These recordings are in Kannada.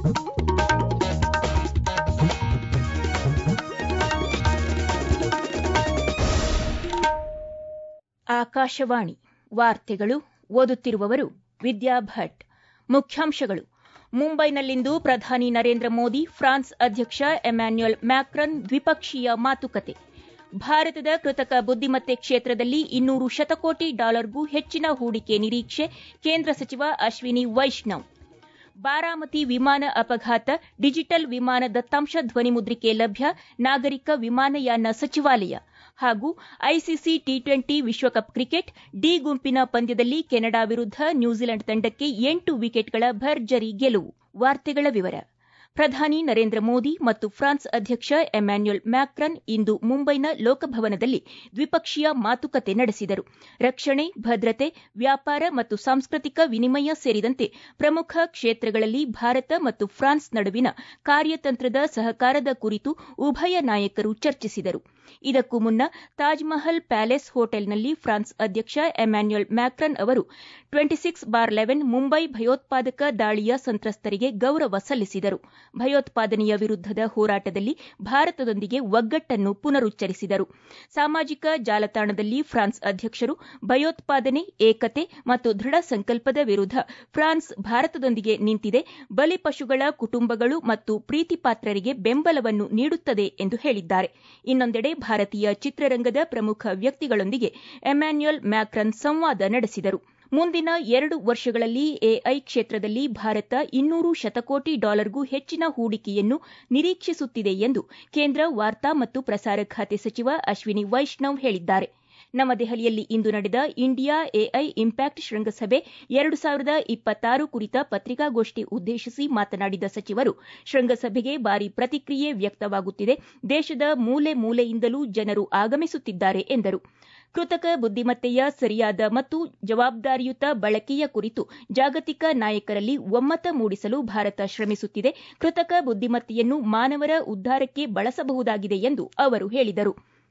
ಆಕಾಶವಾಣಿ ವಾರ್ತೆಗಳು ಓದುತ್ತಿರುವವರು ವಿದ್ಯಾ ಭಟ್ ಮುಖ್ಯಾಂಶಗಳು ಮುಂಬೈನಲ್ಲಿಂದು ಪ್ರಧಾನಿ ನರೇಂದ್ರ ಮೋದಿ ಫ್ರಾನ್ಸ್ ಅಧ್ಯಕ್ಷ ಎಮ್ಯಾನ್ಯುಯಲ್ ಮ್ಯಾಕ್ರನ್ ದ್ವಿಪಕ್ಷೀಯ ಮಾತುಕತೆ ಭಾರತದ ಕೃತಕ ಬುದ್ದಿಮತ್ತೆ ಕ್ಷೇತ್ರದಲ್ಲಿ ಇನ್ನೂರು ಶತಕೋಟಿ ಡಾಲರ್ಗೂ ಹೆಚ್ಚಿನ ಹೂಡಿಕೆ ನಿರೀಕ್ಷೆ ಕೇಂದ್ರ ಸಚಿವ ಅಶ್ವಿನಿ ವೈಷ್ಣವ್ ಬಾರಾಮತಿ ವಿಮಾನ ಅಪಘಾತ ಡಿಜಿಟಲ್ ವಿಮಾನ ದತ್ತಾಂಶ ಧ್ವನಿಮುದ್ರಿಕೆ ಲಭ್ಯ ನಾಗರಿಕ ವಿಮಾನಯಾನ ಸಚಿವಾಲಯ ಹಾಗೂ ಐಸಿಸಿ ಟಿ ಟ್ವೆಂಟಿ ವಿಶ್ವಕಪ್ ಕ್ರಿಕೆಟ್ ಡಿ ಗುಂಪಿನ ಪಂದ್ಯದಲ್ಲಿ ಕೆನಡಾ ವಿರುದ್ಧ ನ್ಯೂಜಿಲೆಂಡ್ ತಂಡಕ್ಕೆ ಎಂಟು ವಿಕೆಟ್ಗಳ ಭರ್ಜರಿ ಗೆಲುವು ವಾರ್ತೆಗಳ ವಿವರ ಪ್ರಧಾನಿ ನರೇಂದ್ರ ಮೋದಿ ಮತ್ತು ಫ್ರಾನ್ಸ್ ಅಧ್ಯಕ್ಷ ಎಮ್ಯಾನ್ಯುಯಲ್ ಮ್ಯಾಕ್ರನ್ ಇಂದು ಮುಂಬೈನ ಲೋಕಭವನದಲ್ಲಿ ದ್ವಿಪಕ್ಷೀಯ ಮಾತುಕತೆ ನಡೆಸಿದರು ರಕ್ಷಣೆ ಭದ್ರತೆ ವ್ಯಾಪಾರ ಮತ್ತು ಸಾಂಸ್ಕೃತಿಕ ವಿನಿಮಯ ಸೇರಿದಂತೆ ಪ್ರಮುಖ ಕ್ಷೇತ್ರಗಳಲ್ಲಿ ಭಾರತ ಮತ್ತು ಫ್ರಾನ್ಸ್ ನಡುವಿನ ಕಾರ್ಯತಂತ್ರದ ಸಹಕಾರದ ಕುರಿತು ಉಭಯ ನಾಯಕರು ಚರ್ಚಿಸಿದರು ಇದಕ್ಕೂ ಮುನ್ನ ತಾಜ್ ಮಹಲ್ ಪ್ಯಾಲೇಸ್ ಹೋಟೆಲ್ನಲ್ಲಿ ಫ್ರಾನ್ಸ್ ಅಧ್ಯಕ್ಷ ಎಮ್ಯಾನ್ಯುಯಲ್ ಮ್ಯಾಕ್ರನ್ ಅವರು twenty six bar eleven Mumbai ಭಯೋತ್ಪಾದಕ ದಾಳಿಯ ಸಂತ್ರಸ್ತರಿಗೆ ಗೌರವ ಸಲ್ಲಿಸಿದರು ಭಯೋತ್ಪಾದನೆಯ ವಿರುದ್ದದ ಹೋರಾಟದಲ್ಲಿ ಭಾರತದೊಂದಿಗೆ ಒಗ್ಗಟ್ಟನ್ನು ಪುನರುಚ್ಚರಿಸಿದರು ಸಾಮಾಜಿಕ ಜಾಲತಾಣದಲ್ಲಿ ಫ್ರಾನ್ಸ್ ಅಧ್ಯಕ್ಷರು ಭಯೋತ್ಪಾದನೆ ಏಕತೆ ಮತ್ತು ದೃಢ ಸಂಕಲ್ಪದ ವಿರುದ್ಧ ಫ್ರಾನ್ಸ್ ಭಾರತದೊಂದಿಗೆ ನಿಂತಿದೆ ಬಲಿಪಶುಗಳ ಕುಟುಂಬಗಳು ಮತ್ತು ಪ್ರೀತಿಪಾತ್ರರಿಗೆ ಬೆಂಬಲವನ್ನು ನೀಡುತ್ತದೆ ಎಂದು ಹೇಳಿದ್ದಾರೆ ಇನ್ನೊಂದೆಡೆ ಭಾರತೀಯ ಚಿತ್ರರಂಗದ ಪ್ರಮುಖ ವ್ಯಕ್ತಿಗಳೊಂದಿಗೆ ಎಮ್ಯಾನ್ಯುಯಲ್ ಮ್ಯಾಕ್ರನ್ ಸಂವಾದ ನಡೆಸಿದರು ಮುಂದಿನ ಎರಡು ವರ್ಷಗಳಲ್ಲಿ ಎಐ ಕ್ಷೇತ್ರದಲ್ಲಿ ಭಾರತ ಇನ್ನೂರು ಶತಕೋಟಿ ಡಾಲರ್ಗೂ ಹೆಚ್ಚಿನ ಹೂಡಿಕೆಯನ್ನು ನಿರೀಕ್ಷಿಸುತ್ತಿದೆ ಎಂದು ಕೇಂದ್ರ ವಾರ್ತಾ ಮತ್ತು ಪ್ರಸಾರ ಖಾತೆ ಸಚಿವ ಅಶ್ವಿನಿ ವೈಷ್ಣವ್ ಹೇಳಿದ್ದಾರೆ ನವದೆಹಲಿಯಲ್ಲಿ ಇಂದು ನಡೆದ ಇಂಡಿಯಾ ಎಐ ಇಂಪ್ಯಾಕ್ಟ್ ಶೃಂಗಸಭೆ ಎರಡು ಸಾವಿರದ ಇಪ್ಪತ್ತಾರು ಕುರಿತ ಪತ್ರಿಕಾಗೋಷ್ಠಿ ಉದ್ದೇಶಿಸಿ ಮಾತನಾಡಿದ ಸಚಿವರು ಶೃಂಗಸಭೆಗೆ ಭಾರಿ ಪ್ರತಿಕ್ರಿಯೆ ವ್ಯಕ್ತವಾಗುತ್ತಿದೆ ದೇಶದ ಮೂಲೆ ಮೂಲೆಯಿಂದಲೂ ಜನರು ಆಗಮಿಸುತ್ತಿದ್ದಾರೆ ಎಂದರು ಕೃತಕ ಬುದ್ದಿಮತ್ತೆಯ ಸರಿಯಾದ ಮತ್ತು ಜವಾಬ್ದಾರಿಯುತ ಬಳಕೆಯ ಕುರಿತು ಜಾಗತಿಕ ನಾಯಕರಲ್ಲಿ ಒಮ್ಮತ ಮೂಡಿಸಲು ಭಾರತ ಶ್ರಮಿಸುತ್ತಿದೆ ಕೃತಕ ಬುದ್ದಿಮತ್ತೆಯನ್ನು ಮಾನವರ ಉದ್ದಾರಕ್ಕೆ ಬಳಸಬಹುದಾಗಿದೆ ಎಂದು ಅವರು ಹೇಳಿದರು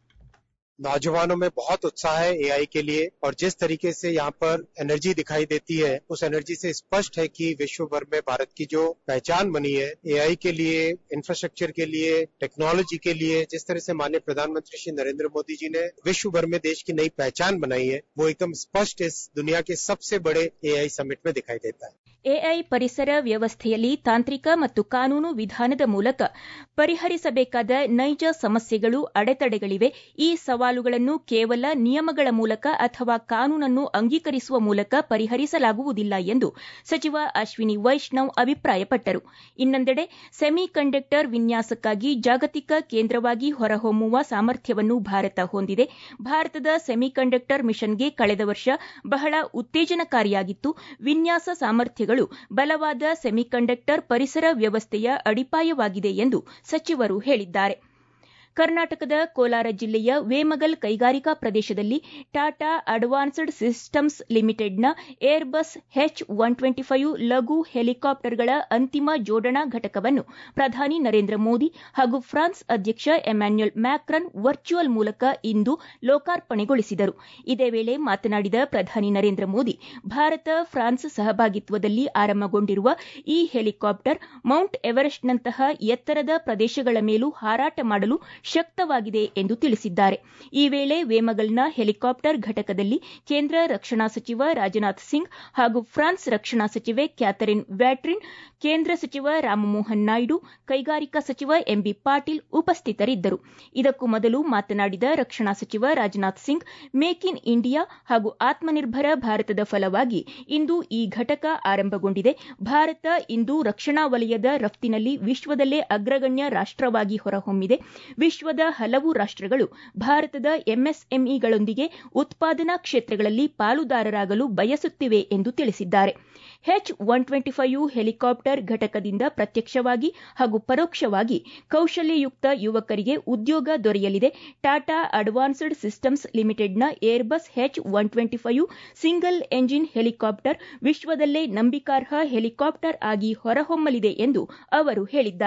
नौजवानों में बहुत उत्साह है एआई के लिए और जिस तरीके से यहाँ पर एनर्जी दिखाई देती है उस एनर्जी से स्पष्ट है कि विश्व भर में भारत की जो पहचान बनी है एआई के लिए इंफ्रास्ट्रक्चर के लिए टेक्नोलॉजी के लिए जिस तरह से माननीय प्रधानमंत्री श्री नरेंद्र मोदी जी ने विश्व भर में देश की नई पहचान बनाई है वो एकदम स्पष्ट इस दुनिया के सबसे बड़े एआई समिट में दिखाई देता है ಎಐ ಪರಿಸರ ವ್ಯವಸ್ಥೆಯಲ್ಲಿ ತಾಂತ್ರಿಕ ಮತ್ತು ಕಾನೂನು ವಿಧಾನದ ಮೂಲಕ ಪರಿಹರಿಸಬೇಕಾದ ನೈಜ ಸಮಸ್ಯೆಗಳು ಅಡೆತಡೆಗಳಿವೆ ಈ ಸವಾಲುಗಳನ್ನು ಕೇವಲ ನಿಯಮಗಳ ಮೂಲಕ ಅಥವಾ ಕಾನೂನನ್ನು ಅಂಗೀಕರಿಸುವ ಮೂಲಕ ಪರಿಹರಿಸಲಾಗುವುದಿಲ್ಲ ಎಂದು ಸಚಿವ ಅಶ್ವಿನಿ ವೈಷ್ಣವ್ ಅಭಿಪ್ರಾಯಪಟ್ಟರು ಇನ್ನೊಂದೆಡೆ ಸೆಮಿ ಕಂಡಕ್ಟರ್ ವಿನ್ಯಾಸಕ್ಕಾಗಿ ಜಾಗತಿಕ ಕೇಂದ್ರವಾಗಿ ಹೊರಹೊಮ್ಮುವ ಸಾಮರ್ಥ್ಯವನ್ನು ಭಾರತ ಹೊಂದಿದೆ ಭಾರತದ ಸೆಮಿ ಕಂಡಕ್ಟರ್ ಮಿಷನ್ಗೆ ಕಳೆದ ವರ್ಷ ಬಹಳ ಉತ್ತೇಜನಕಾರಿಯಾಗಿತ್ತು ವಿನ್ಯಾಸ ಸಾಮರ್ಥ್ಯಗಳು ಬಲವಾದ ಸೆಮಿಕಂಡಕ್ಟರ್ ಪರಿಸರ ವ್ಯವಸ್ಥೆಯ ಅಡಿಪಾಯವಾಗಿದೆ ಎಂದು ಸಚಿವರು ಹೇಳಿದ್ದಾರೆ ಕರ್ನಾಟಕದ ಕೋಲಾರ ಜಿಲ್ಲೆಯ ವೇಮಗಲ್ ಕೈಗಾರಿಕಾ ಪ್ರದೇಶದಲ್ಲಿ ಟಾಟಾ ಅಡ್ವಾನ್ಸ್ಡ್ ಸಿಸ್ಟಮ್ಸ್ ಲಿಮಿಟೆಡ್ನ Airbus H one twenty five ಲಘು ಹೆಲಿಕಾಪ್ಟರ್ಗಳ ಅಂತಿಮ ಜೋಡಣಾ ಘಟಕವನ್ನು ಪ್ರಧಾನಿ ನರೇಂದ್ರ ಮೋದಿ ಹಾಗೂ ಫ್ರಾನ್ಸ್ ಅಧ್ಯಕ್ಷ ಎಮ್ಯಾನ್ಯುಯಲ್ ಮ್ಯಾಕ್ರನ್ ವರ್ಚುವಲ್ ಮೂಲಕ ಇಂದು ಲೋಕಾರ್ಪಣೆಗೊಳಿಸಿದರು ಇದೇ ವೇಳೆ ಮಾತನಾಡಿದ ಪ್ರಧಾನಿ ನರೇಂದ್ರ ಮೋದಿ ಭಾರತ ಫ್ರಾನ್ಸ್ ಸಹಭಾಗಿತ್ವದಲ್ಲಿ ಆರಂಭಗೊಂಡಿರುವ ಈ ಹೆಲಿಕಾಪ್ಟರ್ ಮೌಂಟ್ ಎವರೆಸ್ಟ್ನಂತಹ ಎತ್ತರದ ಪ್ರದೇಶಗಳ ಮೇಲೂ ಹಾರಾಟ ಮಾಡಲು ಶಕ್ತವಾಗಿದೆ ಎಂದು ತಿಳಿಸಿದ್ದಾರೆ ಈ ವೇಳೆ ವೇಮಗಲ್ನ ಹೆಲಿಕಾಪ್ಟರ್ ಘಟಕದಲ್ಲಿ ಕೇಂದ್ರ ರಕ್ಷಣಾ ಸಚಿವ ರಾಜನಾಥ್ ಸಿಂಗ್ ಹಾಗೂ ಫ್ರಾನ್ಸ್ ರಕ್ಷಣಾ ಸಚಿವೆ ಕ್ಯಾಥರಿನ್ ವ್ಯಾಟ್ರಿನ್ ಕೇಂದ್ರ ಸಚಿವ ರಾಮಮೋಹನ್ ನಾಯ್ಡು ಕೈಗಾರಿಕಾ ಸಚಿವ ಎಂಬಿ ಪಾಟೀಲ್ ಉಪಸ್ಥಿತರಿದ್ದರು ಇದಕ್ಕೂ ಮೊದಲು ಮಾತನಾಡಿದ ರಕ್ಷಣಾ ಸಚಿವ Rajnath Singh make in India ಹಾಗೂ ಆತ್ಮನಿರ್ಭರ ಭಾರತದ ಫಲವಾಗಿ ಇಂದು ಈ ಘಟಕ ಆರಂಭಗೊಂಡಿದೆ ಭಾರತ ಇಂದು ರಕ್ಷಣಾ ವಲಯದ ರಫ್ತಿನಲ್ಲಿ ವಿಶ್ವದಲ್ಲೇ ಅಗ್ರಗಣ್ಯ ರಾಷ್ಟವಾಗಿ ಹೊರಹೊಮ್ಮಿದೆ ವಿಶ್ವದ ಹಲವು ರಾಷ್ಟಗಳು ಭಾರತದ ಎಂಎಸ್ಎಂಇಗಳೊಂದಿಗೆ ಉತ್ಪಾದನಾ ಕ್ಷೇತ್ರಗಳಲ್ಲಿ ಪಾಲುದಾರರಾಗಲು ಬಯಸುತ್ತಿವೆ ಎಂದು ತಿಳಿಸಿದ್ದಾರೆ H one twenty five helicopter ಘಟಕದಿಂದ ಪ್ರತ್ಯಕ್ಷವಾಗಿ ಹಾಗೂ ಪರೋಕ್ಷವಾಗಿ ಕೌಶಲ್ಯಯುಕ್ತ ಯುವಕರಿಗೆ ಉದ್ಯೋಗ ದೊರೆಯಲಿದೆ ಟಾಟಾ ಅಡ್ವಾನ್ಸ್ಡ್ ಸಿಸ್ಟಮ್ಸ್ ಲಿಮಿಟೆಡ್ನ Airbus H one twenty five single engine helicopter ವಿಶ್ವದಲ್ಲೇ ನಂಬಿಕಾರ್ಹ ಹೆಲಿಕಾಪ್ಟರ್ ಆಗಿ ಹೊರಹೊಮ್ಮಲಿದೆ ಎಂದು ಅವರು ಹೇಳಿದ್ದಾರೆ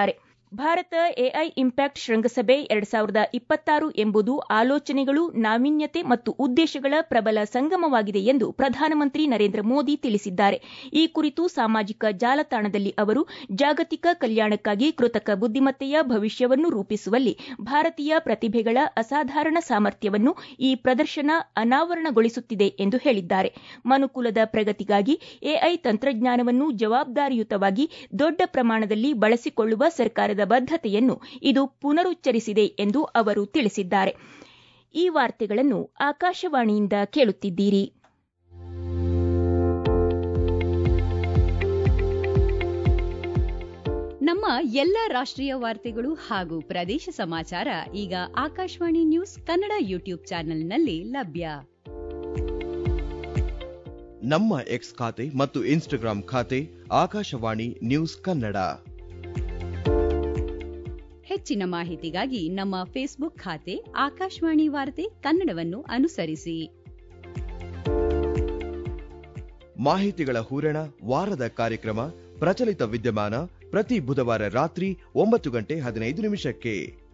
ಭಾರತ ಎಐ ಇಂಪ್ಯಾಕ್ಟ್ ಶೃಂಗಸಭೆ ಎರಡ್ ಸಾವಿರದ ಇಪ್ಪತ್ತಾರು ಎಂಬುದು ಆಲೋಚನೆಗಳು ನಾವೀನ್ಯತೆ ಮತ್ತು ಉದ್ದೇಶಗಳ ಪ್ರಬಲ ಸಂಗಮವಾಗಿದೆ ಎಂದು ಪ್ರಧಾನಮಂತ್ರಿ ನರೇಂದ್ರ ಮೋದಿ ತಿಳಿಸಿದ್ದಾರೆ ಈ ಕುರಿತು ಸಾಮಾಜಿಕ ಜಾಲತಾಣದಲ್ಲಿ ಅವರು ಜಾಗತಿಕ ಕಲ್ಯಾಣಕ್ಕಾಗಿ ಕೃತಕ ಬುದ್ದಿಮತ್ತೆಯ ಭವಿಷ್ಯವನ್ನು ರೂಪಿಸುವಲ್ಲಿ ಭಾರತೀಯ ಪ್ರತಿಭೆಗಳ ಅಸಾಧಾರಣ ಸಾಮರ್ಥ್ಯವನ್ನು ಈ ಪ್ರದರ್ಶನ ಅನಾವರಣಗೊಳಿಸುತ್ತಿದೆ ಎಂದು ಹೇಳಿದ್ದಾರೆ ಮನುಕುಲದ ಪ್ರಗತಿಗಾಗಿ ಎಐ ತಂತ್ರಜ್ಞಾನವನ್ನು ಜವಾಬ್ದಾರಿಯುತವಾಗಿ ದೊಡ್ಡ ಪ್ರಮಾಣದಲ್ಲಿ ಬಳಸಿಕೊಳ್ಳುವ ಸರ್ಕಾರದ ಬದ್ಧತೆಯನ್ನು ಇದು ಪುನರುಚ್ಚರಿಸಿದೆ ಎಂದು ಅವರು ತಿಳಿಸಿದ್ದಾರೆ ಈ ವಾರ್ತೆಗಳನ್ನು ಆಕಾಶವಾಣಿಯಿಂದ ಕೇಳುತ್ತಿದ್ದೀರಿ ನಮ್ಮ ಎಲ್ಲ ರಾಷ್ಟ್ರೀಯ ವಾರ್ತೆಗಳು ಹಾಗೂ ಪ್ರದೇಶ ಸಮಾಚಾರ ಈಗ ಆಕಾಶವಾಣಿ ನ್ಯೂಸ್ ಕನ್ನಡ ಯೂಟ್ಯೂಬ್ ಚಾನೆಲ್ನಲ್ಲಿ ಲಭ್ಯ ನಮ್ಮ ಎಕ್ಸ್ ಖಾತೆ ಮತ್ತು ಇನ್ಸ್ಟಾಗ್ರಾಂ ಖಾತೆ ಆಕಾಶವಾಣಿ ನ್ಯೂಸ್ ಕನ್ನಡ ಹೆಚ್ಚಿನ ಮಾಹಿತಿಗಾಗಿ ನಮ್ಮ ಫೇಸ್ಬುಕ್ ಖಾತೆ ಆಕಾಶವಾಣಿ ವಾರ್ತೆ ಕನ್ನಡವನ್ನು ಅನುಸರಿಸಿ ಮಾಹಿತಿಗಳ ಹೂರಣ ವಾರದ ಕಾರ್ಯಕ್ರಮ ಪ್ರಚಲಿತ ವಿದ್ಯಮಾನ ಪ್ರತಿ ಬುಧವಾರ ರಾತ್ರಿ ಒಂಬತ್ತು ಗಂಟೆ ಹದಿನೈದು ನಿಮಿಷಕ್ಕೆ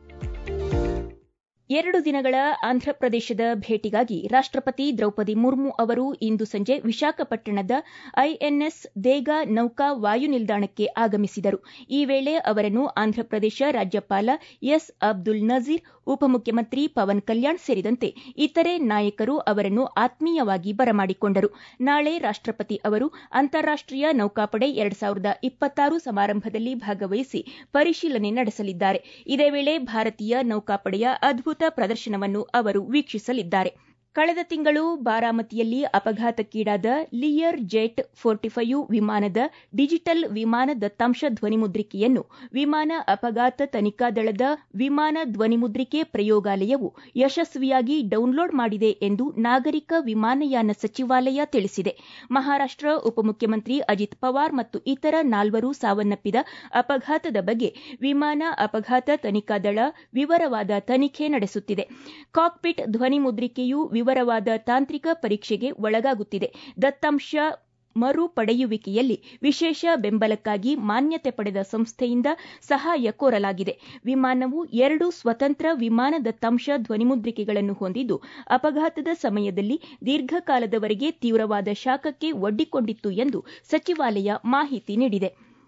ಎರಡು ದಿನಗಳ ಆಂಧ್ರಪ್ರದೇಶದ ಭೇಟಿಗಾಗಿ ರಾಷ್ಟಪತಿ ದ್ರೌಪದಿ ಮುರ್ಮು ಅವರು ಇಂದು ಸಂಜೆ ವಿಶಾಖಪಟ್ಟಣದ ಐಎನ್ಎಸ್ ದೇಗಾ ನೌಕಾ ವಾಯು ನಿಲ್ದಾಣಕ್ಕೆ ಆಗಮಿಸಿದರು ಈ ವೇಳೆ ಅವರನ್ನು ಆಂಧ್ರಪ್ರದೇಶ ರಾಜ್ಯಪಾಲ ಎಸ್ ಅಬ್ದುಲ್ ನಜೀರ್ ಉಪಮುಖ್ಯಮಂತ್ರಿ ಪವನ್ ಕಲ್ಯಾಣ್ ಸೇರಿದಂತೆ ಇತರೆ ನಾಯಕರು ಅವರನ್ನು ಆತ್ಮೀಯವಾಗಿ ಬರಮಾಡಿಕೊಂಡರು ನಾಳೆ ರಾಷ್ಟಪತಿ ಅವರು ಅಂತಾರಾಷ್ಟೀಯ ನೌಕಾಪಡೆ ಎರಡ್ ಸಾವಿರದ ಇಪ್ಪತ್ತಾರು ಸಮಾರಂಭದಲ್ಲಿ ಭಾಗವಹಿಸಿ ಪರಿಶೀಲನೆ ನಡೆಸಲಿದ್ದಾರೆ ಇದೇ ವೇಳೆ ಭಾರತೀಯ ನೌಕಾಪಡೆಯ ಅದ್ಭುತ ಪ್ರದರ್ಶನವನ್ನು ಅವರು ವೀಕ್ಷಿಸಲಿದ್ದಾರೆ ಕಳೆದ ತಿಂಗಳು ಬಾರಾಮತಿಯಲ್ಲಿ ಅಪಘಾತಕ್ಕೀಡಾದ ಲಿಯರ್ ಜೆಟ್ ಫೋರ್ಟಿಫೈವ್ ವಿಮಾನದ ಡಿಜಿಟಲ್ ವಿಮಾನ ದತ್ತಾಂಶ ಧ್ವನಿಮುದ್ರಿಕೆಯನ್ನು ವಿಮಾನ ಅಪಘಾತ ತನಿಖಾ ದಳದ ವಿಮಾನ ಧ್ವನಿಮುದ್ರಿಕೆ ಪ್ರಯೋಗಾಲಯವು ಯಶಸ್ವಿಯಾಗಿ ಡೌನ್ಲೋಡ್ ಮಾಡಿದೆ ಎಂದು ನಾಗರಿಕ ವಿಮಾನಯಾನ ಸಚಿವಾಲಯ ತಿಳಿಸಿದೆ ಮಹಾರಾಷ್ಟ ಉಪಮುಖ್ಯಮಂತ್ರಿ ಅಜಿತ್ ಪವಾರ್ ಮತ್ತು ಇತರ ನಾಲ್ವರು ಸಾವನ್ನಪ್ಪಿದ ಅಪಘಾತದ ಬಗ್ಗೆ ವಿಮಾನ ಅಪಘಾತ ತನಿಖಾ ದಳ ವಿವರವಾದ ತನಿಖೆ ನಡೆಸುತ್ತಿದೆ ಕಾಕ್ಪಿಟ್ ಧ್ವನಿಮುದ್ರಿಕೆಯು ವಿವರವಾದ ತಾಂತ್ರಿಕ ಪರೀಕ್ಷೆಗೆ ಒಳಗಾಗುತ್ತಿದೆ ದತ್ತಾಂಶ ಮರು ಪಡೆಯುವಿಕೆಯಲ್ಲಿ ವಿಶೇಷ ಬೆಂಬಲಕ್ಕಾಗಿ ಮಾನ್ಯತೆ ಪಡೆದ ಸಂಸ್ಥೆಯಿಂದ ಸಹಾಯ ಕೋರಲಾಗಿದೆ ವಿಮಾನವು ಎರಡು ಸ್ವತಂತ್ರ ವಿಮಾನ ದತ್ತಾಂಶ ಧ್ವನಿಮುದ್ರಿಕೆಗಳನ್ನು ಹೊಂದಿದ್ದು ಅಪಘಾತದ ಸಮಯದಲ್ಲಿ ದೀರ್ಘಕಾಲದವರೆಗೆ ತೀವ್ರವಾದ ಶಾಖಕ್ಕೆ ಒಡ್ಡಿಕೊಂಡಿತ್ತು ಎಂದು ಸಚಿವಾಲಯ ಮಾಹಿತಿ ನೀಡಿದೆ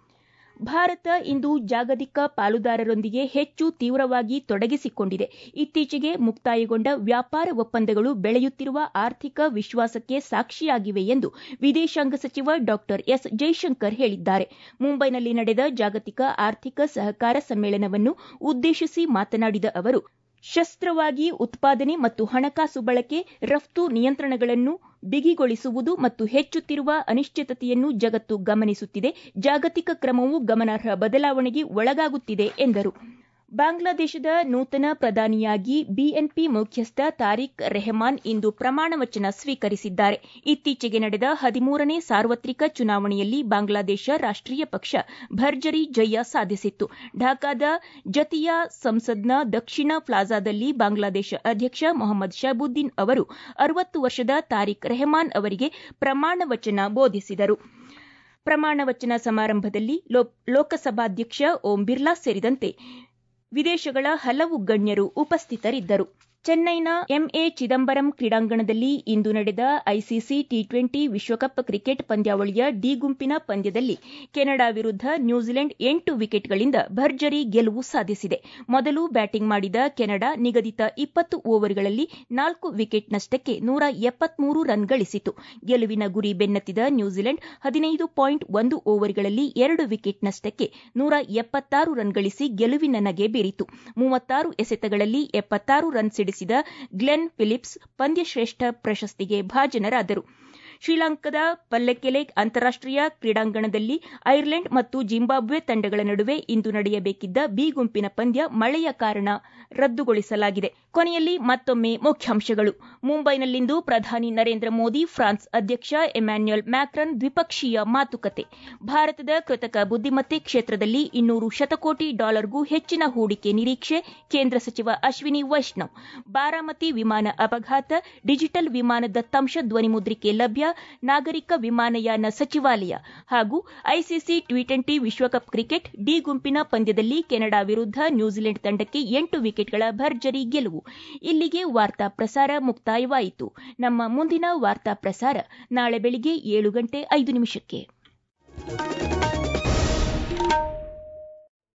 ಭಾರತ ಇಂದು ಜಾಗತಿಕ ಪಾಲುದಾರರೊಂದಿಗೆ ಹೆಚ್ಚು ತೀವ್ರವಾಗಿ ತೊಡಗಿಸಿಕೊಂಡಿದೆ ಇತ್ತೀಚೆಗೆ ಮುಕ್ತಾಯಗೊಂಡ ವ್ಯಾಪಾರ ಒಪ್ಪಂದಗಳು ಬೆಳೆಯುತ್ತಿರುವ ಆರ್ಥಿಕ ವಿಶ್ವಾಸಕ್ಕೆ ಸಾಕ್ಷಿಯಾಗಿವೆ ಎಂದು ವಿದೇಶಾಂಗ ಸಚಿವ ಡಾ ಎಸ್ ಜೈಶಂಕರ್ ಹೇಳಿದ್ದಾರೆ ಮುಂಬೈನಲ್ಲಿ ನಡೆದ ಜಾಗತಿಕ ಆರ್ಥಿಕ ಸಹಕಾರ ಸಮ್ಮೇಳನವನ್ನು ಉದ್ದೇಶಿಸಿ ಮಾತನಾಡಿದ ಅವರು ಶಸ್ತ್ರವಾಗಿ ಉತ್ಪಾದನೆ ಮತ್ತು ಹಣಕಾಸು ಬಳಕೆ ರಫ್ತು ನಿಯಂತ್ರಣಗಳನ್ನು ಬಿಗಿಗೊಳಿಸುವುದು ಮತ್ತು ಹೆಚ್ಚುತ್ತಿರುವ ಅನಿಶ್ಚಿತತೆಯನ್ನು ಜಗತ್ತು ಗಮನಿಸುತ್ತಿದೆ ಜಾಗತಿಕ ಕ್ರಮವು ಗಮನಾರ್ಹ ಬದಲಾವಣೆಗೆ ಒಳಗಾಗುತ್ತಿದೆ ಎಂದರು ಬಾಂಗ್ಲಾದೇಶದ ನೂತನ ಪ್ರಧಾನಿಯಾಗಿ ಬಿಎನ್ಪಿ ಮುಖ್ಯಸ್ಥ ತಾರಿಕ್ ರೆಹಮಾನ್ ಇಂದು ಪ್ರಮಾಣವಚನ ಸ್ವೀಕರಿಸಿದ್ದಾರೆ ಇತ್ತೀಚೆಗೆ ನಡೆದ ಹದಿಮೂರನೇ ಸಾರ್ವತ್ರಿಕ ಚುನಾವಣೆಯಲ್ಲಿ ಬಾಂಗ್ಲಾದೇಶ ರಾಷ್ಟೀಯ ಪಕ್ಷ ಭರ್ಜರಿ ಜಯ ಸಾಧಿಸಿತ್ತು ಢಾಕಾದ ಜತಿಯಾ ಸಂಸದ್ನ ದಕ್ಷಿಣ ಪ್ಲಾಜಾದಲ್ಲಿ ಬಾಂಗ್ಲಾದೇಶ ಅಧ್ಯಕ್ಷ ಮೊಹಮ್ಮದ್ ಶಹಬುದ್ದೀನ್ ಅವರು ಅರವತ್ತು ವರ್ಷದ ತಾರಿಕ್ ರೆಹಮಾನ್ ಅವರಿಗೆ ಪ್ರಮಾಣವಚನ ಬೋಧಿಸಿದರು ಪ್ರಮಾಣವಚನ ಸಮಾರಂಭದಲ್ಲಿ ಲೋಕಸಭಾಧ್ಯಕ್ಷ ಓಂ ಬಿರ್ಲಾ ಸೇರಿದಂತೆ ವಿದೇಶಗಳ ಹಲವು ಗಣ್ಯರು ಉಪಸ್ಥಿತರಿದ್ದರು ಚೆನ್ನೈನ ಎಂಎ ಚಿದಂಬರಂ ಕ್ರೀಡಾಂಗಣದಲ್ಲಿ ಇಂದು ನಡೆದ ಐಸಿಸಿ ಟಿ ಟ್ವೆಂಟಿ ವಿಶ್ವಕಪ್ ಕ್ರಿಕೆಟ್ ಪಂದ್ಯಾವಳಿಯ ಡಿ ಗುಂಪಿನ ಪಂದ್ಯದಲ್ಲಿ ಕೆನಡಾ ವಿರುದ್ಧ ನ್ಯೂಜಿಲೆಂಡ್ ಎಂಟು ವಿಕೆಟ್ಗಳಿಂದ ಭರ್ಜರಿ ಗೆಲುವು ಸಾಧಿಸಿದೆ ಮೊದಲು ಬ್ಯಾಟಿಂಗ್ ಮಾಡಿದ ಕೆನಡಾ ನಿಗದಿತ ಇಪ್ಪತ್ತು ಓವರ್ಗಳಲ್ಲಿ ನಾಲ್ಕು ವಿಕೆಟ್ ನಷ್ಟಕ್ಕೆ ನೂರ ಎಪ್ಪತ್ಮೂರು ರನ್ ಗಳಿಸಿತು ಗೆಲುವಿನ ಗುರಿ ಬೆನ್ನತ್ತಿದ ನ್ಯೂಜಿಲೆಂಡ್ ಹದಿನೈದು ಪಾಯಿಂಟ್ ಒಂದು ಓವರ್ಗಳಲ್ಲಿ ಎರಡು ವಿಕೆಟ್ ನಷ್ಟಕ್ಕೆ ನೂರ ಎಪ್ಪತ್ತಾರು ರನ್ ಗಳಿಸಿ ಗೆಲುವಿನ ನಗೆ ಬೀರಿತು ಮೂವತ್ತಾರು ಎಸೆತಗಳಲ್ಲಿ ಎಪ್ಪತ್ತಾರು ರನ್ ಸಿಡಿಸಿದ ಗ್ಲೆನ್ ಫಿಲಿಪ್ಸ್ ಪಂದ್ಯಶ್ರೇಷ್ಠ ಪ್ರಶಸ್ತಿಗೆ ಭಾಜನರಾದರು ಶ್ರೀಲಂಕಾದ ಪಲ್ಲೆಕೆಲೆ ಅಂತಾರಾಷ್ಟೀಯ ಕ್ರೀಡಾಂಗಣದಲ್ಲಿ ಐರ್ಲೆಂಡ್ ಮತ್ತು ಜಿಂಬಾಬ್ವೆ ತಂಡಗಳ ನಡುವೆ ಇಂದು ನಡೆಯಬೇಕಿದ್ದ ಬಿ ಗುಂಪಿನ ಪಂದ್ಯ ಮಳೆಯ ಕಾರಣ ರದ್ದುಗೊಳಿಸಲಾಗಿದೆ ಕೊನೆಯಲ್ಲಿ ಮತ್ತೊಮ್ಮೆ ಮುಖ್ಯಾಂಶಗಳು ಮುಂಬೈನಲ್ಲಿಂದು ಪ್ರಧಾನಿ ನರೇಂದ್ರ ಮೋದಿ ಫ್ರಾನ್ಸ್ ಅಧ್ಯಕ್ಷ ಎಮ್ಯಾನ್ಯುಯಲ್ ಮ್ಯಾಕ್ರನ್ ದ್ವಿಪಕ್ಷೀಯ ಮಾತುಕತೆ ಭಾರತದ ಕೃತಕ ಬುದ್ದಿಮತ್ತೆ ಕ್ಷೇತ್ರದಲ್ಲಿ ಇನ್ನೂರು ಶತಕೋಟಿ ಡಾಲರ್ಗೂ ಹೆಚ್ಚಿನ ಹೂಡಿಕೆ ನಿರೀಕ್ಷೆ ಕೇಂದ್ರ ಸಚಿವ ಅಶ್ವಿನಿ ವೈಷ್ಣವ್ ಬಾರಾಮತಿ ವಿಮಾನ ಅಪಘಾತ ಡಿಜಿಟಲ್ ವಿಮಾನ ದತ್ತಾಂಶ ಧ್ವನಿಮುದ್ರಿಕೆ ಲಭ್ಯ ನಾಗರಿಕ ವಿಮಾನಯಾನ ಸಚಿವಾಲಯ ಹಾಗೂ ಐಸಿಸಿ ಟಿ ಟ್ವೆಂಟಿ ವಿಶ್ವಕಪ್ ಕ್ರಿಕೆಟ್ ಡಿ ಗುಂಪಿನ ಪಂದ್ಯದಲ್ಲಿ ಕೆನಡಾ ವಿರುದ್ಧ ನ್ಯೂಜಿಲೆಂಡ್ ತಂಡಕ್ಕೆ ಎಂಟು ವಿಕೆಟ್ಗಳ ಭರ್ಜರಿ ಗೆಲುವು ಇಲ್ಲಿಗೆ ವಾರ್ತಾ ಪ್ರಸಾರ ಮುಕ್ತಾಯವಾಯಿತು ನಮ್ಮ ಮುಂದಿನ ವಾರ್ತಾ ಪ್ರಸಾರ ನಾಳೆ ಬೆಳಿಗ್ಗೆ ಏಳು ಗಂಟೆ ಐದು ನಿಮಿಷಕ್ಕೆ